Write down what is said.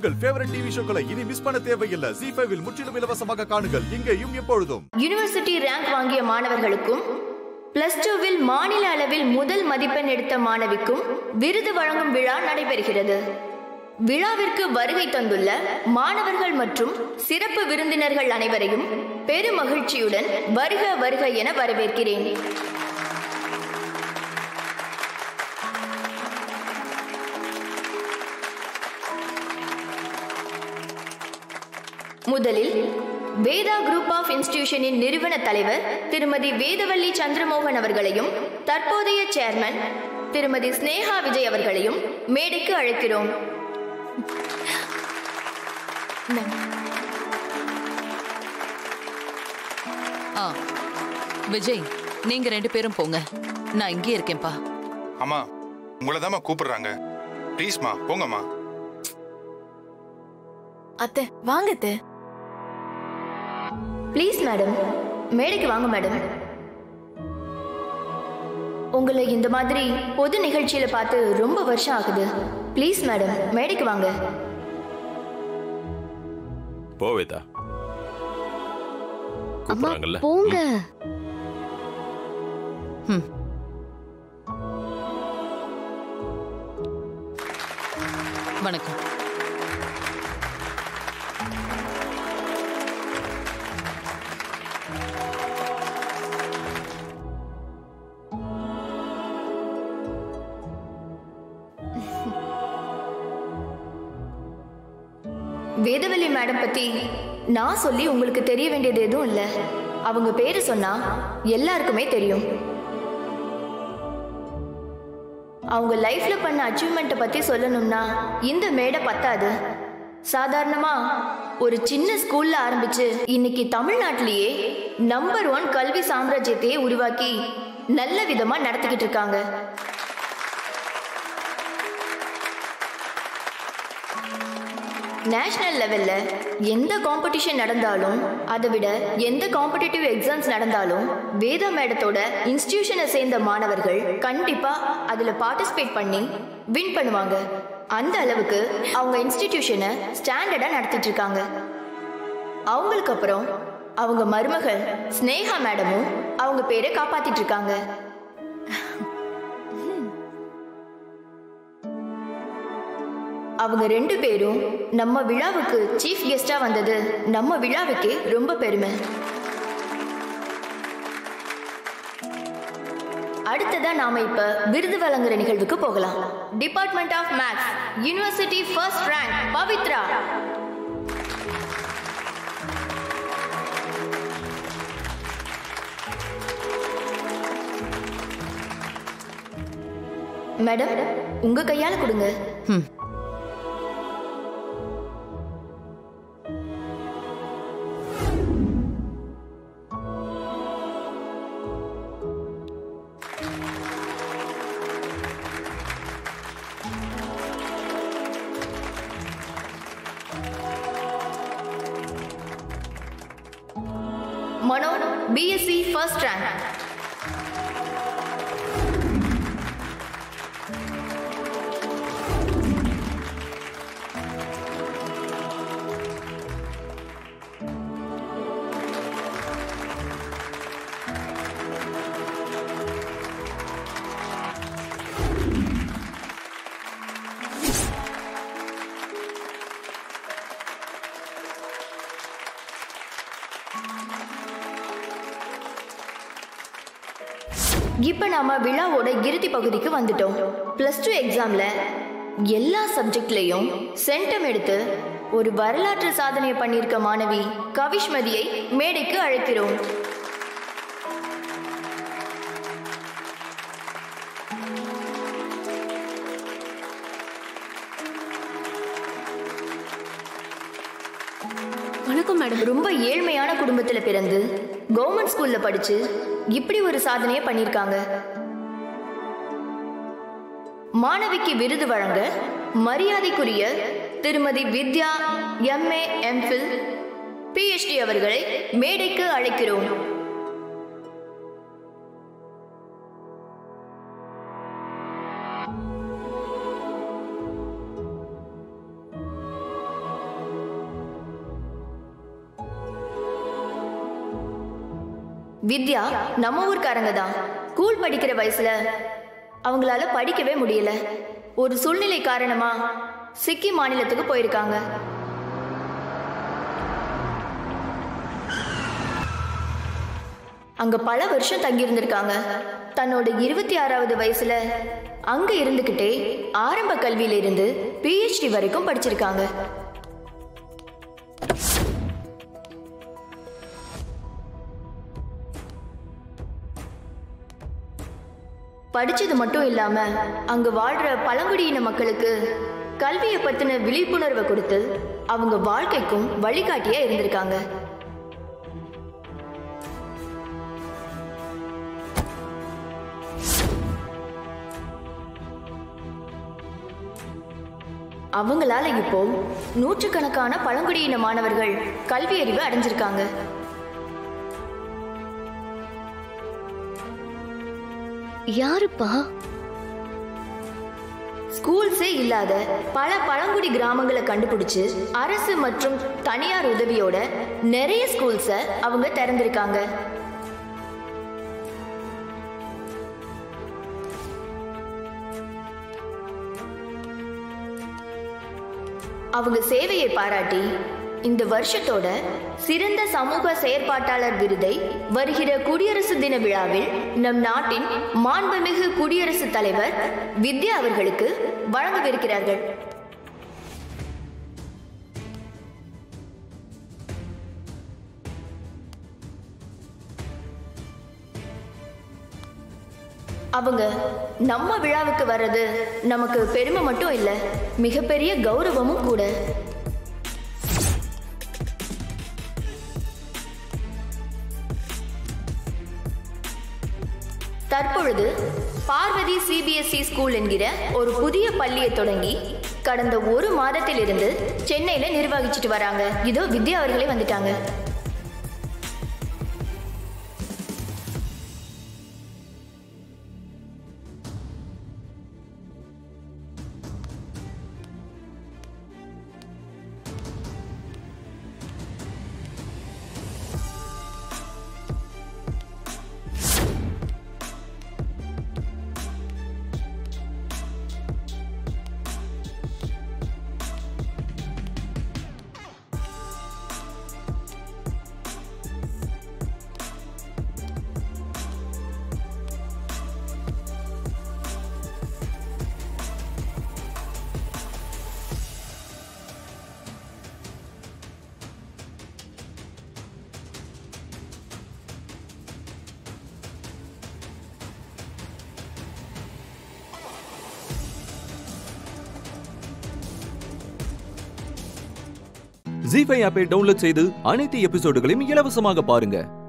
உங்கள் favourite TV ஷோக்களை இனி miss பண்ண தேவையில்லை ஜி ஃபைவில் முற்றிலும் இலவசமாக காணுங்கள் இங்கேயும் எப்பொழுதும் யுனிவர்சிட்டி ரேங்க் வாங்கிய மாணவர்களுக்கும் பிளஸ் டூவில் மாநில அளவில் முதல் மதிப்பெண் எடுத்த மாணவிக்கும் விருது வழங்கும் விழா நடைபெறுகிறது விழாவிற்கு வருகை தந்துள்ள மாணவர்கள் மற்றும் சிறப்பு விருந்தினர்கள் அனைவரையும் பெருமகிழ்ச்சியுடன் வருக வருக என வரவேற்கிறேன் முதலில் வேதா குரூப் ஆஃப் இன்ஸ்டிடியூஷனின் நிறுவன தலைவர் திருமதி வேதவள்ளி சந்திரமோகன் அவர்களையும் தற்போதைய சேர்மன் திருமதி ஸ்னேகா விஜய் அவர்களையும் மேடைக்கு அழைக்கிறோம் ஆ விஜய் நீங்க ரெண்டு பேரும் போங்க நான் இங்கே இருக்கேன்ப்பா அம்மா உங்களை தாம்மா கூப்பிடுறாங்க ப்ளீஸ்மா போங்கம்மா அத்தை வாங்க அத்தை ப்ளீஸ் மேடம் மேடைக்கு வாங்க மேடம் உங்களை இந்த மாதிரி பொது நிகழ்ச்சியில பார்த்து ரொம்ப வருஷம் ஆகுது ப்ளீஸ் மேடம் மேடைக்கு வாங்க போவேதா அம்மா கூப்பிடுறாங்கல்ல போங்க ம் வணக்கம் வேதவல்லி மேடம் பத்தி நான் சொல்லி உங்களுக்கு தெரிய வேண்டியது எதுவும் இல்ல அவங்க பேரு சொன்னா எல்லாருக்குமே தெரியும் அவங்க லைஃப்ல பண்ண அச்சீவ்மெண்ட்டை பத்தி சொல்லணும்னா இந்த மேடை பத்தாது சாதாரணமா ஒரு சின்ன ஸ்கூல்ல ஆரம்பிச்சு இன்னைக்கு தமிழ்நாட்டிலேயே நம்பர் ஒன் கல்வி சாம்ராஜ்யத்தையே உருவாக்கி நல்ல விதமா நடத்திக்கிட்டு இருக்காங்க நேஷனல் லெவல்ல எந்த காம்படிஷன் நடந்தாலும் அதை விட எந்த காம்படிட்டிவ் எக்ஸாம்ஸ் நடந்தாலும் வேதா மேடத்தோட இன்ஸ்டிடியூஷனை சேர்ந்த மாணவர்கள் கண்டிப்பா அதுல பார்ட்டிசிபேட் பண்ணி வின் பண்ணுவாங்க அந்த அளவுக்கு அவங்க இன்ஸ்டிடியூஷனை ஸ்டாண்டர்டா நடத்திட்டு இருக்காங்க அவங்களுக்கு அப்புறம் அவங்க மருமகள் ஸ்னேகா மேடமும் அவங்க பேரை காப்பாத்திட்டு இருக்காங்க அவங்க ரெண்டு பேரும் நம்ம விழாவுக்கு சீஃப் கெஸ்டா வந்தது நம்ம விழாவுக்கே ரொம்ப பெருமை அடுத்ததா நாம இப்ப விருது வழங்குற நிகழ்வுக்கு போகலாம் department of maths university first rank Pavithra madam உங்க கையால கொடுங்க ம் மனோ பிஎஸ்சி ஃபர்ஸ்ட் ரேங்க் இப்ப நாம விழாவோட இறுதி பகுதிக்கு வந்துட்டோம் பிளஸ் டூ எக்ஸாம்ல எல்லா சப்ஜெக்ட்லயும் சென்டம் எடுத்து ஒரு வரலாற்று சாதனையை பண்ணியிருக்க மாணவி கவிஷ்மதியை மேடைக்கு அழைக்கிறோம் வணக்கம் மேடம் ரொம்ப ஏழ்மையான குடும்பத்துல பிறந்து கவர்மெண்ட் ஸ்கூல்ல படிச்சு இப்படி ஒரு சாதனையை பண்ணியிருக்காங்க மாணவிக்கு விருது வழங்க மரியாதைக்குரிய திருமதி வித்யா எம்ஏ எம்ஃபில் பிஹெச்டி அவர்களை மேடைக்கு அழைக்கிறோம் வித்யா நம்ம ஊர்க்காரங்க தான் ஸ்கூல் படிக்கிற வயசுல அவங்களால படிக்கவே முடியல ஒரு சூழ்நிலை காரணமா சிக்கிம் மாநிலத்துக்கு போயிருக்காங்க அங்க பல வருஷம் தங்கி இருந்திருக்காங்க தன்னோட இருபத்தி ஆறாவது வயசுல அங்க இருந்துகிட்டே ஆரம்ப கல்வியில இருந்து பிஹெச்டி வரைக்கும் படிச்சிருக்காங்க படிச்சது மட்டும் இல்லாம அங்க வாழ்ற பழங்குடியின மக்களுக்கு கல்வியை பத்தின விழிப்புணர்வை கொடுத்து அவங்க வாழ்க்கைக்கும் வழிகாட்டியா இருந்திருக்காங்க அவங்களால இப்போ நூற்றுக்கணக்கான பழங்குடியின மாணவர்கள் கல்வி அறிவு அடைஞ்சிருக்காங்க யாருப்பா ஸ்கூல்ஸே இல்லாத பல பழங்குடி கிராமங்களை கண்டுபிடிச்சு அரசு மற்றும் தனியார் உதவியோட நிறைய ஸ்கூல்ஸை அவங்க திறந்திருக்காங்க அவங்க சேவையை பாராட்டி இந்த வருஷத்தோட சிறந்த சமூக செயற்பாட்டாளர் விருதை வருகிற குடியரசு தின விழாவில் நம் நாட்டின் மாண்புமிகு குடியரசுத் தலைவர் வித்யா அவர்களுக்கு வழங்கவிருக்கிறார்கள் அவங்க நம்ம விழாவுக்கு வர்றது நமக்கு பெருமை மட்டும் இல்ல மிகப்பெரிய கௌரவமும் கூட தற்பொழுது பார்வதி சிபிஎஸ்இ ஸ்கூல் என்கிற ஒரு புதிய பள்ளியை தொடங்கி கடந்த ஒரு மாதத்திலிருந்து சென்னையில நிர்வகிச்சிட்டு வராங்க இதோ வித்யா அவர்களே வந்துட்டாங்க ஜி ஃபைவ் ஆப்பை டவுன்லோட் செய்து அனைத்து எபிசோடுகளையும் இலவசமாக பாருங்க